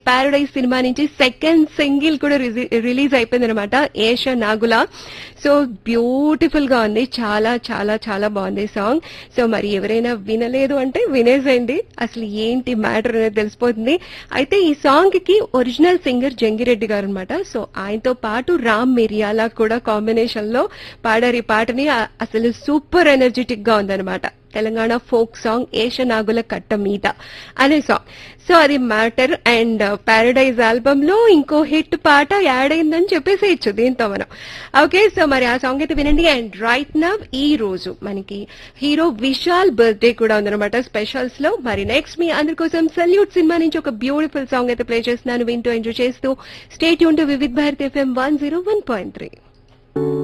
paradise cinema నుంచి second single కూడా release అయిపోయింది అనమాట ఏష నాగుల సో బ్యూటిఫుల్ గా ఉంది చాలా చాలా చాలా బాగుంది సాంగ్ సో మరి ఎవరైనా వినలేదు అంటే వినేసేయండి అసలు ఏంటి మ్యాటర్ అనేది తెలిసిపోతుంది అయితే ఈ సాంగ్ కి ఒరిజినల్ సింగర్ జంగిరెడ్డి గారు అనమాట సో ఆయనతో పాటు రామ్ మిరియాల కూడా కాంబినేషన్ లో పాడారు ఈ పాటని ఆ- అసలు సూపర్ ఎనర్జెటిక్ గా ఉందన్నమాట తెలంగాణ ఫోక్ సాంగ్ ఏషనాగుల కట్ట మీద అనే సాంగ్ సో అది మ్యాటర్ అండ్ పారడైజ్ ఆల్బమ్ లో ఇంకో హిట్ పాట యాడ్ అయిందని చెప్పేసేయచ్చు దీంతో మనం ఓకే సో మరి ఆ సాంగ్ అయితే వినండి అండ్ రైట్ నవ్ ఈ రోజు మనకి హీరో విశాల్ బర్త్డే కూడా ఉందన్నమాట స్పెషల్స్ లో మరి నెక్స్ట్ మీ అందరి కోసం సల్యూట్ సినిమా నుంచి ఒక బ్యూటిఫుల్ సాంగ్ అయితే ప్లే చేస్తున్నాను వింటూ ఎంజాయ్ చేస్తూ స్టేట్ యూన్ to Vividh Bharat FM one zero one point three